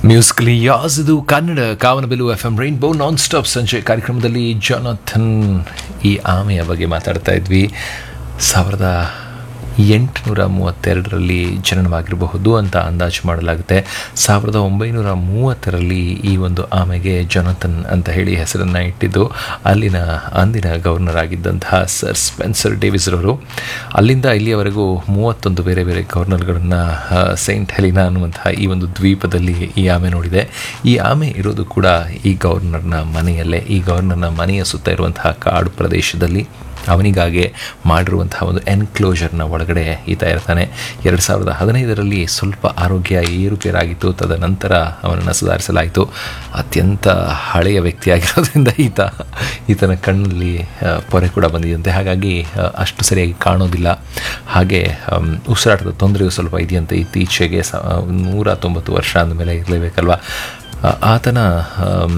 musically yours ಇದು ಕನ್ನಡ ಕಾವನಬೆಲು F M rainbow non stop ಸಂಜೆ ಕಾರ್ಯಕ್ರಮದಲ್ಲಿ ಜಾನಥನ್ ಈ ಆಮೆಯ ಬಗ್ಗೆ ಮಾತಾಡ್ತಾ ಇದ್ವಿ ಸಾವಿರದ ಎಂಟುನೂರ ಮೂವತ್ತೆರಡರಲ್ಲಿ ಜನನವಾಗಿರಬಹುದು ಅಂತ ಅಂದಾಜು ಮಾಡಲಾಗುತ್ತೆ ಸಾವಿರದ ಒಂಬೈನೂರ ಮೂವತ್ತರಲ್ಲಿ ಈ ಒಂದು ಆಮೆಗೆ ಜೊನಥನ್ ಅಂತ ಹೇಳಿ ಹೆಸರನ್ನು ಇಟ್ಟಿದ್ದು ಅಲ್ಲಿನ ಅಂದಿನ ಗವರ್ನರ್ ಆಗಿದ್ದಂತಹ ಸರ್ ಸ್ಪೆನ್ಸರ್ ಡೇವಿಸ್ ರವರು ಅಲ್ಲಿಂದ ಇಲ್ಲಿಯವರೆಗೂ ಮೂವತ್ತೊಂದು ಬೇರೆ ಬೇರೆ ಗವರ್ನರ್ಗಳನ್ನು ಸೈಂಟ್ ಹೆಲಿನಾ ಅನ್ನುವಂತಹ ಈ ಒಂದು ದ್ವೀಪದಲ್ಲಿ ಈ ಆಮೆ ನೋಡಿದೆ ಈ ಆಮೆ ಇರೋದು ಕೂಡ ಈ ಗವರ್ನರ್ನ ಮನೆಯಲ್ಲೇ ಈ ಗವರ್ನರ್ನ ಮನೆಯ ಸುತ್ತ ಇರುವಂತಹ ಕಾಡು ಪ್ರದೇಶದಲ್ಲಿ ಅವನಿಗಾಗೆ ಮಾಡಿರುವಂತಹ ಒಂದು ಎನ್ಕ್ಲೋಜರ್ನ ಒಳಗಡೆ ಈತ ಇರ್ತಾನೆ ಎರಡು ಸಾವಿರದ ಹದಿನೈದರಲ್ಲಿ ಸ್ವಲ್ಪ ಆರೋಗ್ಯ ಏರುಪೇರಾಗಿತ್ತು ತದನಂತರ ಅವನನ್ನು ಸುಧಾರಿಸಲಾಯಿತು ಅತ್ಯಂತ ಹಳೆಯ ವ್ಯಕ್ತಿಯಾಗಿರೋದ್ರಿಂದ ಈತ ಈತನ ಕಣ್ಣಲ್ಲಿ ಆ, ಪೊರೆ ಕೂಡ ಬಂದಿದಂತೆ ಹಾಗಾಗಿ ಆ, ಅಷ್ಟು ಸರಿಯಾಗಿ ಕಾಣೋದಿಲ್ಲ ಹಾಗೆ ಆಮ್, ಉಸಿರಾಟದ ತೊಂದರೆಯು ಸ್ವಲ್ಪ ಇದೆಯಂತೆ ಇತ್ತೀಚೆಗೆ ಸ ನೂರ ತೊಂಬತ್ತು ವರ್ಷ ಅಂದಮೇಲೆ ಇರಲೇಬೇಕಲ್ವ ಆ, ಆತನ ಆಮ್,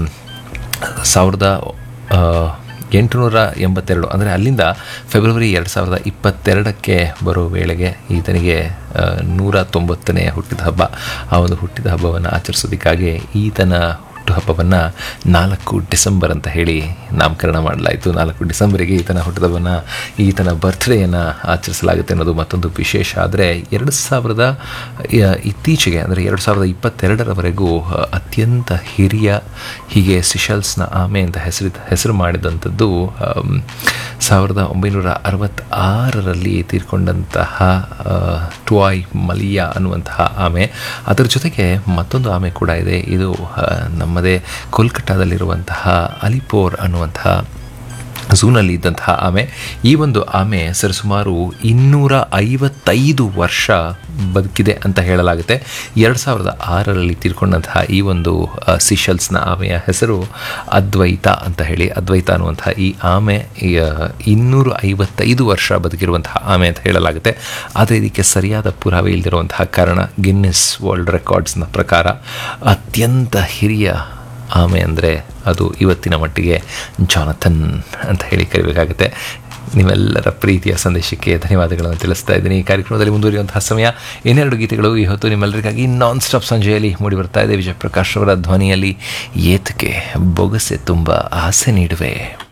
ಸಾವಿರದ ಆ, ಎಂಟುನೂರ ಎಂಬತ್ತೆರಡು ಅಂದರೆ ಅಲ್ಲಿಂದ ಫೆಬ್ರವರಿ ಎರಡು ಸಾವಿರದ ಇಪ್ಪತ್ತೆರಡಕ್ಕೆ ಬರೋ ವೇಳೆಗೆ ಈತನಿಗೆ ಆ, ನೂರ ತೊಂಬತ್ತನೇ ಹುಟ್ಟಿದ ಹಬ್ಬ ಆ ಒಂದು ಹುಟ್ಟಿದ ಹಬ್ಬವನ್ನು ಆಚರಿಸೋದಕ್ಕಾಗಿ ಈತನ ಹುಟ್ಟುಹಬ್ಬವನ್ನು ನಾಲ್ಕು ಡಿಸೆಂಬರ್ ಅಂತ ಹೇಳಿ ನಾಮಕರಣ ಮಾಡಲಾಯಿತು ನಾಲ್ಕು ಡಿಸೆಂಬರಿಗೆ ಈತನ ಹುಟ್ಟಿದಬ್ಬನ ಈತನ ಬರ್ತ್ಡೇಯನ್ನು ಆಚರಿಸಲಾಗುತ್ತೆ ಅನ್ನೋದು ಮತ್ತೊಂದು ವಿಶೇಷ ಆದರೆ ಎರಡು ಸಾವಿರದ ಆ, ಇತ್ತೀಚೆಗೆ ಅಂದರೆ ಎರಡು ಸಾವಿರದ ಇಪ್ಪತ್ತೆರಡರವರೆಗೂ ಆ, ಅತ್ಯಂತ ಹಿರಿಯ ಹೀಗೆ ಸಿಶಲ್ಸ್ನ ಆಮೆ ಅಂತ ಹೆಸರು ಹೆಸರು ಮಾಡಿದಂಥದ್ದು ಆಮ್, ಸಾವಿರದ ಒಂಬೈನೂರ ಅರವತ್ತಾರರಲ್ಲಿ ತೀರ್ಕೊಂಡಂತಹ ಆ, ಟ್ವಾಯ್ ಮಲಿಯಾ ಅನ್ನುವಂತಹ ಆಮೆ ಅದರ ಜೊತೆಗೆ ಮತ್ತೊಂದು ಆಮೆ ಕೂಡ ಇದೆ ಇದು ಆ, ನಮ್ಮದೇ ಕೋಲ್ಕತ್ತಾದಲ್ಲಿರುವಂತಹ ಅಲಿಪೋರ್ ಅನ್ನುವಂತಹ ಝೂನಲ್ಲಿ ಇದ್ದಂತಹ ಆಮೆ ಈ ಒಂದು ಆಮೆ ಸರಿಸುಮಾರು ಇನ್ನೂರ ಐವತ್ತೈದು ವರ್ಷ ಬದುಕಿದೆ ಅಂತ ಹೇಳಲಾಗುತ್ತೆ ಎರಡು ಸಾವಿರದ ಆರರಲ್ಲಿ ತೀರ್ಕೊಂಡಂತಹ ಈ ಒಂದು ಸಿಶಲ್ಸ್ನ ಆಮೆಯ ಹೆಸರು ಅದ್ವೈತ ಅಂತ ಹೇಳಿ ಅದ್ವೈತ ಅನ್ನುವಂತಹ ಈ ಆಮೆ ಈ, ಆ, ಇನ್ನೂರ ಐವತ್ತೈದು ವರ್ಷ ಬದುಕಿರುವಂತಹ ಆಮೆ ಅಂತ ಹೇಳಲಾಗುತ್ತೆ ಆದರೆ ಇದಕ್ಕೆ ಸರಿಯಾದ ಪುರಾವೆ ಇಲ್ಲದಿರುವಂತಹ ಕಾರಣ ಗಿನ್ನೆಸ್ ವರ್ಲ್ಡ್ ರೆಕಾರ್ಡ್ಸ್ನ ಪ್ರಕಾರ ಅತ್ಯಂತ ಹಿರಿಯ ಆಮೆ ಅಂದರೆ ಅದು ಇವತ್ತಿನ ಮಟ್ಟಿಗೆ ಜಾನಥನ್ ಅಂತ ಹೇಳಿ ಕರಿಬೇಕಾಗುತ್ತೆ ನಿಮ್ಮೆಲ್ಲರ ಪ್ರೀತಿಯ ಸಂದೇಶಕ್ಕೆ ಧನ್ಯವಾದಗಳನ್ನು ತಿಳಿಸ್ತಾ ಇದ್ದೀನಿ ಈ ಕಾರ್ಯಕ್ರಮದಲ್ಲಿ ಮುಂದುವರಿಯುವಂತಹ ಸಮಯ ಇನ್ನೆರಡು ಗೀತೆಗಳು ಈ ಹೊತ್ತು ನಿಮ್ಮೆಲ್ಲರಿಗಾಗಿ ನಾನ್ ಸ್ಟಾಪ್ ಸಂಜೆಯಲ್ಲಿ ಮೂಡಿ ಬರ್ತಾ ಇದೆ ವಿಜಯಪ್ರಕಾಶ್ ಅವರ ಧ್ವನಿಯಲ್ಲಿ ಏತಕ್ಕೆ ಬೊಗಸೆ ತುಂಬ ಆಸೆ ನೀಡುವೆ